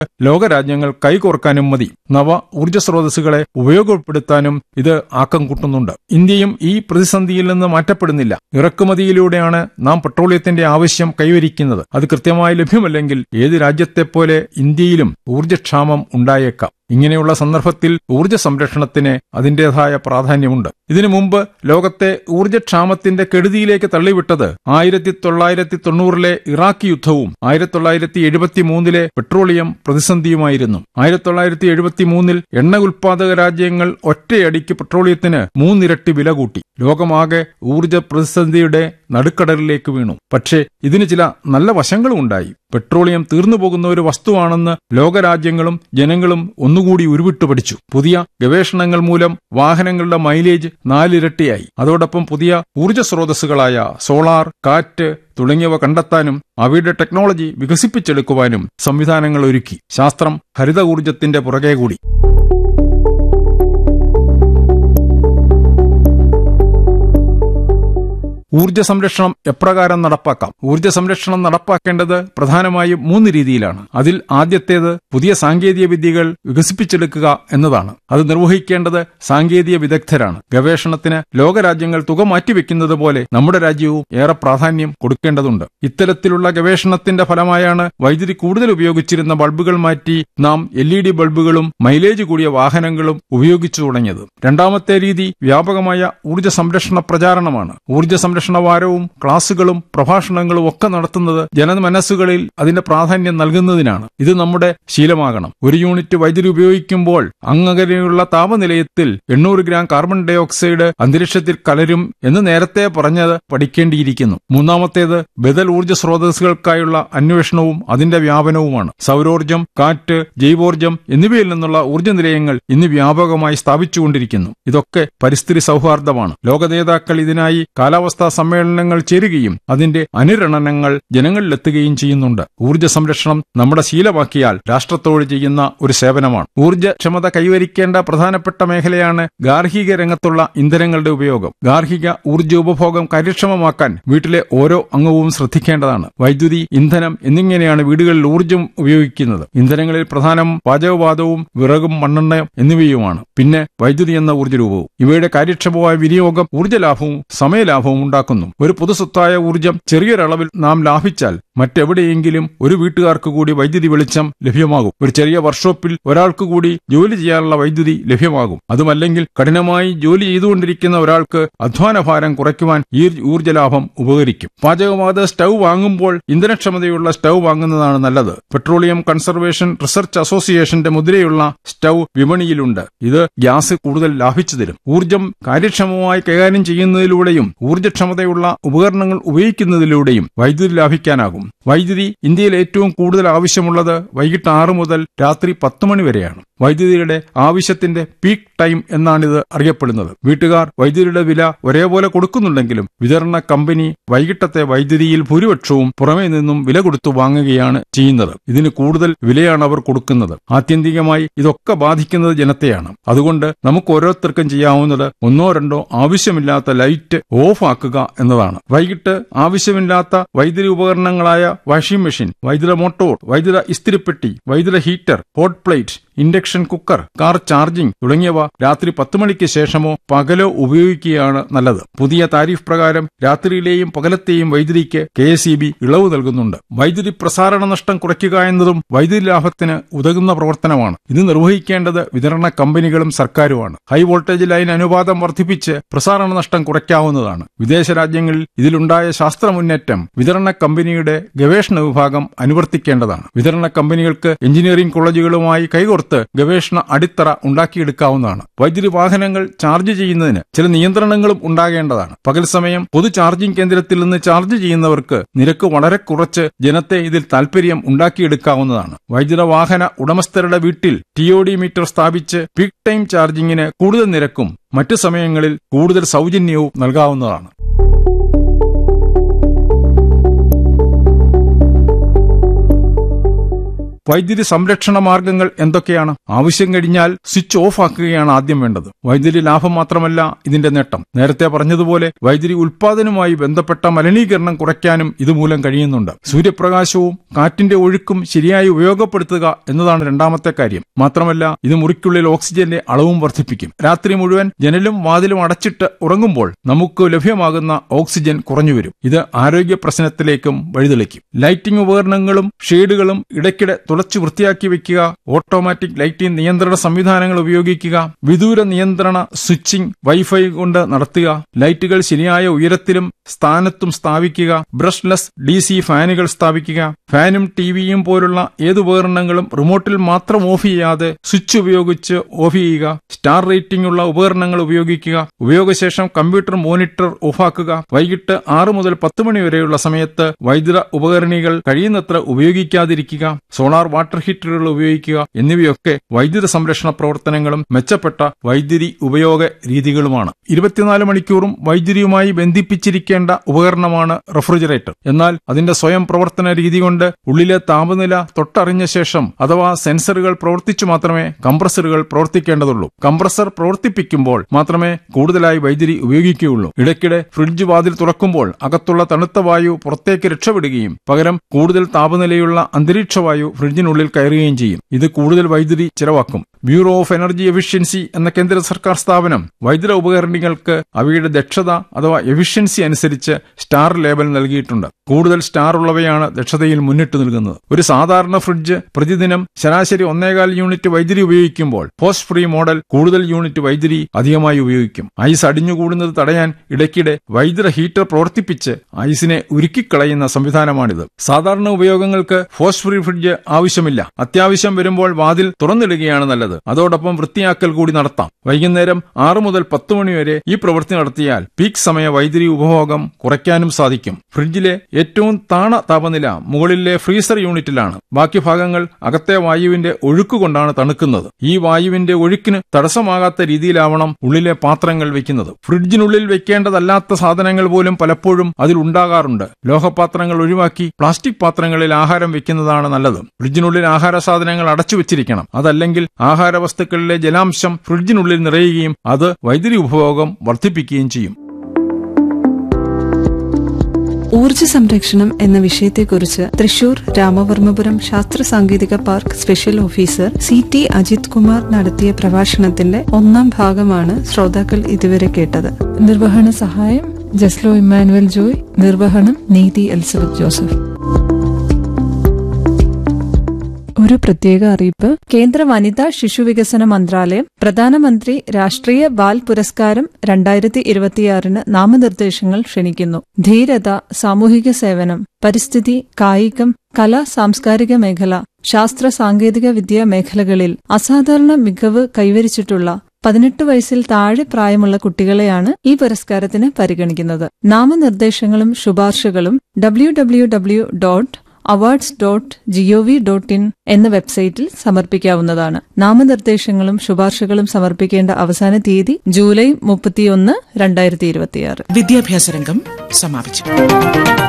ലോകരാജ്യങ്ങൾ കൈകോർക്കാനും മതി നവ ഊർജ്ജ സ്രോതസ്സുകളെ ഉപയോഗപ്പെടുത്താനും ഇത് ആക്കം കൂട്ടുന്നുണ്ട് ഇന്ത്യയും ഈ പ്രതിസന്ധിയിൽ നിന്ന് മാറ്റപ്പെടുന്നില്ല ഇറക്കുമതിയിലൂടെയാണ് നാം പെട്രോളിയത്തിന്റെ ആവശ്യം കൈവരിക്കുന്നത് അത് കൃത്യമായി ലഭ്യമല്ലെങ്കിൽ ഏത് രാജ്യത്തെപ്പോലെ ഇന്ത്യയിലും ഊർജ്ജക്ഷാമം ഉണ്ടായേക്കാം ഇങ്ങനെയുള്ള സന്ദർഭത്തിൽ ഊർജ്ജ സംരക്ഷണത്തിന് അതിന്റേതായ പ്രാധാന്യമുണ്ട് ഇതിനു മുമ്പ് ലോകത്തെ ഊർജ്ജക്ഷാമത്തിന്റെ കെടുതിയിലേക്ക് തള്ളിവിട്ടത് ആയിരത്തി തൊള്ളായിരത്തി തൊണ്ണൂറിലെ ഇറാഖ് യുദ്ധവും ആയിരത്തി തൊള്ളായിരത്തി എഴുപത്തി മൂന്നിലെ പെട്രോളിയം പ്രതിസന്ധിയുമായിരുന്നു ആയിരത്തി തൊള്ളായിരത്തി എഴുപത്തി മൂന്നിൽ എണ്ണ ഉൽപാദക രാജ്യങ്ങൾ ഒറ്റയടിക്ക് പെട്രോളിയത്തിന് മൂന്നിരട്ടി വില കൂട്ടി ലോകമാകെ ഊർജ്ജ പ്രതിസന്ധിയുടെ നടുക്കടലിലേക്ക് വീണു പക്ഷേ ഇതിന് ചില നല്ല വശങ്ങളും ഉണ്ടായി പെട്രോളിയം തീർന്നു പോകുന്ന ഒരു വസ്തുവാണെന്ന് ലോകരാജ്യങ്ങളും ജനങ്ങളും ഒന്നുകൂടി ഉരുവിട്ടു പഠിച്ചു പുതിയ ഗവേഷണങ്ങൾ മൂലം വാഹനങ്ങളുടെ മൈലേജ് നാലിരട്ടിയായി അതോടൊപ്പം പുതിയ ഊർജ്ജ സ്രോതസ്സുകളായ സോളാർ കാറ്റ് തുടങ്ങിയവ കണ്ടെത്താനും അവയുടെ ടെക്നോളജി വികസിപ്പിച്ചെടുക്കുവാനും സംവിധാനങ്ങൾ ഒരുക്കി ശാസ്ത്രം ഹരിത ഊർജ്ജത്തിന്റെ പുറകെ കൂടി ഊർജ്ജ സംരക്ഷണം എപ്രകാരം നടപ്പാക്കാം ഊർജ്ജ സംരക്ഷണം നടപ്പാക്കേണ്ടത് പ്രധാനമായും മൂന്ന് രീതിയിലാണ് അതിൽ ആദ്യത്തേത് പുതിയ സാങ്കേതിക വിദ്യകൾ വികസിപ്പിച്ചെടുക്കുക എന്നതാണ് അത് നിർവഹിക്കേണ്ടത് സാങ്കേതിക വിദഗ്ധരാണ് ഗവേഷണത്തിന് ലോകരാജ്യങ്ങൾ തുക മാറ്റിവെക്കുന്നത് പോലെ നമ്മുടെ രാജ്യവും ഏറെ പ്രാധാന്യം കൊടുക്കേണ്ടതുണ്ട് ഇത്തരത്തിലുള്ള ഗവേഷണത്തിന്റെ ഫലമായാണ് വൈദ്യുതി കൂടുതൽ ഉപയോഗിച്ചിരുന്ന ബൾബുകൾ മാറ്റി നാം എൽ ഇ ഡി ബൾബുകളും മൈലേജ് കൂടിയ വാഹനങ്ങളും ഉപയോഗിച്ചു തുടങ്ങിയത് രണ്ടാമത്തെ രീതി വ്യാപകമായ ഊർജ്ജ സംരക്ഷണ പ്രചാരണമാണ് ഊർജ്ജ സംരക്ഷണ വാരവും ക്ലാസുകളും പ്രഭാഷണങ്ങളും ഒക്കെ നടത്തുന്നത് ജനമനസ്സുകളിൽ അതിന്റെ പ്രാധാന്യം നൽകുന്നതിനാണ് ഇത് നമ്മുടെ ശീലമാകണം ഒരു യൂണിറ്റ് വൈദ്യുതി ഉപയോഗിക്കുമ്പോൾ അങ്ങനെയുള്ള താപനിലയത്തിൽ എണ്ണൂറ് ഗ്രാം കാർബൺ ഡൈ ഓക്സൈഡ് അന്തരീക്ഷത്തിൽ കലരും എന്ന് നേരത്തെ പറഞ്ഞത് പഠിക്കേണ്ടിയിരിക്കുന്നു മൂന്നാമത്തേത് ബദൽ ഊർജ്ജ സ്രോതസ്സുകൾക്കായുള്ള അന്വേഷണവും അതിന്റെ വ്യാപനവുമാണ് സൗരോർജ്ജം കാറ്റ് ജൈവോർജ്ജം എന്നിവയിൽ നിന്നുള്ള ഊർജ്ജ നിലയങ്ങൾ ഇന്ന് വ്യാപകമായി സ്ഥാപിച്ചുകൊണ്ടിരിക്കുന്നു ഇതൊക്കെ പരിസ്ഥിതി സൗഹാർദ്ദമാണ് ലോക നേതാക്കൾ ഇതിനായി കാലാവസ്ഥാ സമ്മേളനങ്ങൾ ചേരുകയും അതിന്റെ അനുരണനങ്ങൾ ജനങ്ങളിലെത്തുകയും ചെയ്യുന്നുണ്ട് ഊർജ്ജ സംരക്ഷണം നമ്മുടെ ശീലമാക്കിയാൽ രാഷ്ട്രത്തോട് ചെയ്യുന്ന ഒരു സേവനമാണ് ഊർജ്ജക്ഷമത കൈവരിക്കേണ്ട പ്രധാനപ്പെട്ട മേഖലയാണ് ഗാർഹിക രംഗത്തുള്ള ഇന്ധനങ്ങളുടെ ഉപയോഗം ഗാർഹിക ഊർജ്ജ ഉപഭോഗം കാര്യക്ഷമമാക്കാൻ വീട്ടിലെ ഓരോ അംഗവും ശ്രദ്ധിക്കേണ്ടതാണ് വൈദ്യുതി ഇന്ധനം എന്നിങ്ങനെയാണ് വീടുകളിൽ ഊർജ്ജം ഉപയോഗിക്കുന്നത് ഇന്ധനങ്ങളിൽ പ്രധാനം പാചകവാതവും വിറകും മണ്ണെണ്ണയും എന്നിവയുമാണ് പിന്നെ വൈദ്യുതി എന്ന ഊർജ്ജരൂപവും ഇവയുടെ കാര്യക്ഷമമായ വിനിയോഗം ഊർജ്ജലാഭവും സമയലാഭവും ഉണ്ടാക്കുന്നു ഒരു പൊതുസ്വത്തായ ഊർജ്ജം ചെറിയൊരളവിൽ നാം ലാഭിച്ചാൽ മറ്റെവിടെയെങ്കിലും ഒരു വീട്ടുകാർക്ക് കൂടി വൈദ്യുതി വെളിച്ചം ലഭ്യമാകും ഒരു ചെറിയ വർക്ക്ഷോപ്പിൽ ഒരാൾക്ക് കൂടി ജോലി ചെയ്യാനുള്ള വൈദ്യുതി ലഭ്യമാകും അതുമല്ലെങ്കിൽ കഠിനമായി ജോലി ചെയ്തുകൊണ്ടിരിക്കുന്ന ഒരാൾക്ക് അധ്വാനഭാരം കുറയ്ക്കുവാൻ ഈ ഊർജ്ജലാഭം ഉപകരിക്കും പാചകവാത സ്റ്റൗ വാങ്ങുമ്പോൾ ഇന്ധനക്ഷമതയുള്ള സ്റ്റൗ വാങ്ങുന്നതാണ് നല്ലത് പെട്രോളിയം കൺസർവേഷൻ റിസർച്ച് അസോസിയേഷന്റെ മുദ്രയുള്ള സ്റ്റൗ വിപണിയിലുണ്ട് ഇത് ഗ്യാസ് കൂടുതൽ ലാഭിച്ചു തരും ഊർജ്ജം കാര്യക്ഷമമായി കൈകാര്യം ചെയ്യുന്നതിലൂടെയും ഊർജ്ജക്ഷമതയുള്ള ഉപകരണങ്ങൾ ഉപയോഗിക്കുന്നതിലൂടെയും വൈദ്യുതി ലാഭിക്കാനാകും വൈദ്യുതി ഇന്ത്യയിൽ ഏറ്റവും കൂടുതൽ ആവശ്യമുള്ളത് വൈകിട്ട് ആറ് മുതൽ രാത്രി പത്ത് മണി വരെയാണ് വൈദ്യുതിയുടെ ആവശ്യത്തിന്റെ പീക്ക് ടൈം എന്നാണിത് അറിയപ്പെടുന്നത് വീട്ടുകാർ വൈദ്യുതിയുടെ വില ഒരേപോലെ കൊടുക്കുന്നുണ്ടെങ്കിലും വിതരണ കമ്പനി വൈകിട്ടത്തെ വൈദ്യുതിയിൽ ഭൂരിപക്ഷവും പുറമേ നിന്നും വില കൊടുത്തു വാങ്ങുകയാണ് ചെയ്യുന്നത് ഇതിന് കൂടുതൽ വിലയാണ് അവർ കൊടുക്കുന്നത് ആത്യന്തികമായി ഇതൊക്കെ ബാധിക്കുന്നത് ജനത്തെയാണ് അതുകൊണ്ട് നമുക്ക് ഓരോരുത്തർക്കും ചെയ്യാവുന്നത് ഒന്നോ രണ്ടോ ആവശ്യമില്ലാത്ത ലൈറ്റ് ഓഫ് ആക്കുക എന്നതാണ് വൈകിട്ട് ആവശ്യമില്ലാത്ത വൈദ്യുതി ഉപകരണങ്ങളായ വാഷിംഗ് മെഷീൻ വൈദ്യുത മോട്ടോർ വൈദ്യുത ഇസ്തിരിപ്പെട്ടി വൈദ്യുത heater hot plate induction cooker car charging തുടങ്ങിയവ രാത്രി പത്ത് മണിക്ക് ശേഷമോ പകലോ ഉപയോഗിക്കുകയാണ് നല്ലത് പുതിയ താരിഫ് പ്രകാരം രാത്രിയിലെയും പകലത്തെയും വൈദ്യുതിക്ക് കെ ഇളവ് നൽകുന്നുണ്ട് വൈദ്യുതി പ്രസാരണ നഷ്ടം കുറയ്ക്കുക എന്നതും വൈദ്യുതി ലാഭത്തിന് ഉതകുന്ന പ്രവർത്തനമാണ് ഇത് നിർവഹിക്കേണ്ടത് വിതരണ കമ്പനികളും സർക്കാരുമാണ് ഹൈ വോൾട്ടേജ് ലൈൻ അനുപാതം വർദ്ധിപ്പിച്ച് പ്രസാരണ നഷ്ടം കുറയ്ക്കാവുന്നതാണ് വിദേശ രാജ്യങ്ങളിൽ ഇതിലുണ്ടായ ശാസ്ത്ര മുന്നേറ്റം വിതരണ കമ്പനിയുടെ ഗവേഷണ വിഭാഗം അനുവർത്തിക്കേണ്ടതാണ് വിതരണ കമ്പനികൾക്ക് എഞ്ചിനീയറിംഗ് കോളേജുകളുമായി കൈകോർത്ത് ഗവേഷണ അടിത്തറ ഉണ്ടാക്കിയെടുക്കാവുന്നതാണ് വൈദ്യുതി വാഹനങ്ങൾ ചാർജ് ചെയ്യുന്നതിന് ചില നിയന്ത്രണങ്ങളും ഉണ്ടാകേണ്ടതാണ് പകൽ സമയം പൊതു ചാർജിംഗ് കേന്ദ്രത്തിൽ നിന്ന് ചാർജ് ചെയ്യുന്നവർക്ക് നിരക്ക് വളരെ കുറച്ച് ജനത്തെ ഇതിൽ താൽപര്യം ഉണ്ടാക്കിയെടുക്കാവുന്നതാണ് വൈദ്യുത വാഹന ഉടമസ്ഥരുടെ വീട്ടിൽ ടി ഒ ഡി മീറ്റർ സ്ഥാപിച്ച് പീക്ക് ടൈം ചാർജിങ്ങിന് കൂടുതൽ നിരക്കും മറ്റു സമയങ്ങളിൽ കൂടുതൽ സൗജന്യവും നൽകാവുന്നതാണ് വൈദ്യുതി സംരക്ഷണ മാർഗങ്ങൾ എന്തൊക്കെയാണ് ആവശ്യം കഴിഞ്ഞാൽ സ്വിച്ച് ഓഫ് ആക്കുകയാണ് ആദ്യം വേണ്ടത് വൈദ്യുതി ലാഭം മാത്രമല്ല ഇതിന്റെ നേട്ടം നേരത്തെ പറഞ്ഞതുപോലെ വൈദ്യുതി ഉൽപാദനവുമായി ബന്ധപ്പെട്ട മലിനീകരണം കുറയ്ക്കാനും ഇതുമൂലം കഴിയുന്നുണ്ട് സൂര്യപ്രകാശവും കാറ്റിന്റെ ഒഴുക്കും ശരിയായി ഉപയോഗപ്പെടുത്തുക എന്നതാണ് രണ്ടാമത്തെ കാര്യം മാത്രമല്ല ഇത് മുറിക്കുള്ളിൽ ഓക്സിജന്റെ അളവും വർദ്ധിപ്പിക്കും രാത്രി മുഴുവൻ ജനലും വാതിലും അടച്ചിട്ട് ഉറങ്ങുമ്പോൾ നമുക്ക് ലഭ്യമാകുന്ന ഓക്സിജൻ കുറഞ്ഞുവരും ഇത് ആരോഗ്യ പ്രശ്നത്തിലേക്കും വഴിതെളിക്കും ലൈറ്റിംഗ് ഉപകരണങ്ങളും ഷെയ്ഡുകളും ഇടയ്ക്കിടെ തുളച്ചു വൃത്തിയാക്കി വെക്കുക ഓട്ടോമാറ്റിക് ലൈറ്റിംഗ് നിയന്ത്രണ സംവിധാനങ്ങൾ ഉപയോഗിക്കുക വിദൂര നിയന്ത്രണ സ്വിച്ചിംഗ് വൈഫൈ കൊണ്ട് നടത്തുക ലൈറ്റുകൾ ശരിയായ ഉയരത്തിലും സ്ഥാനത്തും സ്ഥാപിക്കുക ബ്രഷ്ലെസ് ഡി സി ഫാനുകൾ സ്ഥാപിക്കുക ഫാനും ടിവിയും പോലുള്ള ഏത് ഉപകരണങ്ങളും റിമോട്ടിൽ മാത്രം ഓഫ് ചെയ്യാതെ സ്വിച്ച് ഉപയോഗിച്ച് ഓഫ് ചെയ്യുക സ്റ്റാർ റേറ്റിംഗ് ഉള്ള ഉപകരണങ്ങൾ ഉപയോഗിക്കുക ഉപയോഗശേഷം കമ്പ്യൂട്ടർ മോണിറ്റർ ഓഫാക്കുക വൈകിട്ട് ആറ് മുതൽ പത്ത് മണി വരെയുള്ള സമയത്ത് വൈദ്യുത ഉപകരണികൾ കഴിയുന്നത്ര ഉപയോഗിക്കാതിരിക്കുക സോളാർ വാട്ടർ ഹീറ്ററുകൾ ഉപയോഗിക്കുക എന്നിവയൊക്കെ വൈദ്യുത സംരക്ഷണ പ്രവർത്തനങ്ങളും മെച്ചപ്പെട്ട വൈദ്യുതി ഉപയോഗ രീതികളുമാണ് ഇരുപത്തിനാല് മണിക്കൂറും വൈദ്യുതിയുമായി ബന്ധിപ്പിച്ചിരിക്കേണ്ട ഉപകരണമാണ് റെഫ്രിജറേറ്റർ എന്നാൽ അതിന്റെ സ്വയം പ്രവർത്തന രീതി കൊണ്ട് ഉള്ളിലെ താപനില തൊട്ടറിഞ്ഞ ശേഷം അഥവാ സെൻസറുകൾ പ്രവർത്തിച്ചു മാത്രമേ കംപ്രസറുകൾ പ്രവർത്തിക്കേണ്ടതുള്ളൂ കംപ്രസർ പ്രവർത്തിപ്പിക്കുമ്പോൾ മാത്രമേ കൂടുതലായി വൈദ്യുതി ഉപയോഗിക്കുകയുള്ളൂ ഇടയ്ക്കിടെ ഫ്രിഡ്ജ് വാതിൽ തുറക്കുമ്പോൾ അകത്തുള്ള തണുത്ത വായു പുറത്തേക്ക് രക്ഷപ്പെടുകയും പകരം കൂടുതൽ താപനിലയുള്ള അന്തരീക്ഷ വായു ഫ്രിഡ്ജിനുള്ളിൽ കയറുകയും ചെയ്യും ഇത് കൂടുതൽ വൈദ്യുതി ചിലവാക്കും ബ്യൂറോ ഓഫ് എനർജി എഫിഷ്യൻസി എന്ന കേന്ദ്ര സർക്കാർ സ്ഥാപനം വൈദ്യുത ഉപകരണങ്ങൾക്ക് അവയുടെ ദക്ഷത അഥവാ എഫിഷ്യൻസി അനുസരിച്ച് സ്റ്റാർ ലേബൽ നൽകിയിട്ടുണ്ട് കൂടുതൽ സ്റ്റാർ ഉള്ളവയാണ് ദക്ഷതയിൽ മുന്നിട്ട് നിൽക്കുന്നത് ഒരു സാധാരണ ഫ്രിഡ്ജ് പ്രതിദിനം ശരാശരി ഒന്നേകാൽ യൂണിറ്റ് വൈദ്യുതി ഉപയോഗിക്കുമ്പോൾ പോസ്റ്റ് ഫ്രീ മോഡൽ കൂടുതൽ യൂണിറ്റ് വൈദ്യുതി അധികമായി ഉപയോഗിക്കും ഐസ് അടിഞ്ഞുകൂടുന്നത് തടയാൻ ഇടയ്ക്കിടെ വൈദ്യുത ഹീറ്റർ പ്രവർത്തിപ്പിച്ച് ഐസിനെ ഉരുക്കിക്കളയുന്ന സംവിധാനമാണിത് സാധാരണ ഉപയോഗങ്ങൾക്ക് പോസ്റ്റ് ഫ്രീ ഫ്രിഡ്ജ് ആവശ്യമില്ല അത്യാവശ്യം വരുമ്പോൾ വാതിൽ തുറന്നിടുകയാണ് നല്ലത് അതോടൊപ്പം വൃത്തിയാക്കൽ കൂടി നടത്താം വൈകുന്നേരം ആറ് മുതൽ പത്ത് മണി വരെ ഈ പ്രവൃത്തി നടത്തിയാൽ പീക്ക് സമയ വൈദ്യുതി ഉപഭോഗം കുറയ്ക്കാനും സാധിക്കും ഫ്രിഡ്ജിലെ ഏറ്റവും താണ താപനില മുകളിലെ ഫ്രീസർ യൂണിറ്റിലാണ് ബാക്കി ഭാഗങ്ങൾ അകത്തെ വായുവിന്റെ ഒഴുക്ക് കൊണ്ടാണ് തണുക്കുന്നത് ഈ വായുവിന്റെ ഒഴുക്കിന് തടസ്സമാകാത്ത രീതിയിലാവണം ഉള്ളിലെ പാത്രങ്ങൾ വെക്കുന്നത് ഫ്രിഡ്ജിനുള്ളിൽ വെക്കേണ്ടതല്ലാത്ത സാധനങ്ങൾ പോലും പലപ്പോഴും അതിൽ ഉണ്ടാകാറുണ്ട് ലോഹപാത്രങ്ങൾ ഒഴിവാക്കി പ്ലാസ്റ്റിക് പാത്രങ്ങളിൽ ആഹാരം വെക്കുന്നതാണ് നല്ലത് ഫ്രിഡ്ജിനുള്ളിൽ ആഹാര സാധനങ്ങൾ അടച്ചു വെച്ചിരിക്കണം അതല്ലെങ്കിൽ ആഹാര വസ്തുക്കളിലെ ജലാംശം ഫ്രിഡ്ജിനുള്ളിൽ നിറയുകയും അത് വൈദ്യുതി ഉപഭോഗം വർദ്ധിപ്പിക്കുകയും ചെയ്യും ഊർജ സംരക്ഷണം എന്ന വിഷയത്തെക്കുറിച്ച് തൃശൂർ രാമവർമ്മപുരം ശാസ്ത്ര സാങ്കേതിക park special officer C T Ajith Kumar നടത്തിയ പ്രഭാഷണത്തിന്റെ ഒന്നാം ഭാഗമാണ് ശ്രോതാക്കൾ ഇതുവരെ കേട്ടത് നിർവഹണ സഹായം ജസ്ലോ ഇമ്മാനുവൽ ജോയ് നിർവഹണം നീതി എലിസബത്ത് ജോസഫ് ഒരു പ്രത്യേക അറിയിപ്പ് കേന്ദ്ര വനിതാ ശിശുവികസന മന്ത്രാലയം പ്രധാനമന്ത്രി രാഷ്ട്രീയ ബാൽ പുരസ്കാരം രണ്ടായിരത്തി ഇരുപത്തിയാറിന് നാമനിർദ്ദേശങ്ങൾ ക്ഷണിക്കുന്നു ധീരത സാമൂഹിക സേവനം പരിസ്ഥിതി കായികം കല സാംസ്കാരിക മേഖല ശാസ്ത്ര സാങ്കേതിക വിദ്യ മേഖലകളിൽ അസാധാരണ മികവ് കൈവരിച്ചിട്ടുള്ള പതിനെട്ട് വയസ്സിൽ താഴെ പ്രായമുള്ള കുട്ടികളെയാണ് ഈ പുരസ്കാരത്തിന് പരിഗണിക്കുന്നത് നാമനിർദ്ദേശങ്ങളും ശുപാർശകളും W W W dot awards dot gov dot in എന്ന വെബ്സൈറ്റിൽ സമർപ്പിക്കാവുന്നതാണ് നാമനിർദ്ദേശങ്ങളും ശുപാർശകളും സമർപ്പിക്കേണ്ട അവസാന തീയതി ജൂലൈ മുപ്പത്തിയൊന്ന് രണ്ടായിരത്തി ഇരുപത്തിയാറ് വിദ്യാഭ്യാസ രംഗം സമാപിച്ചു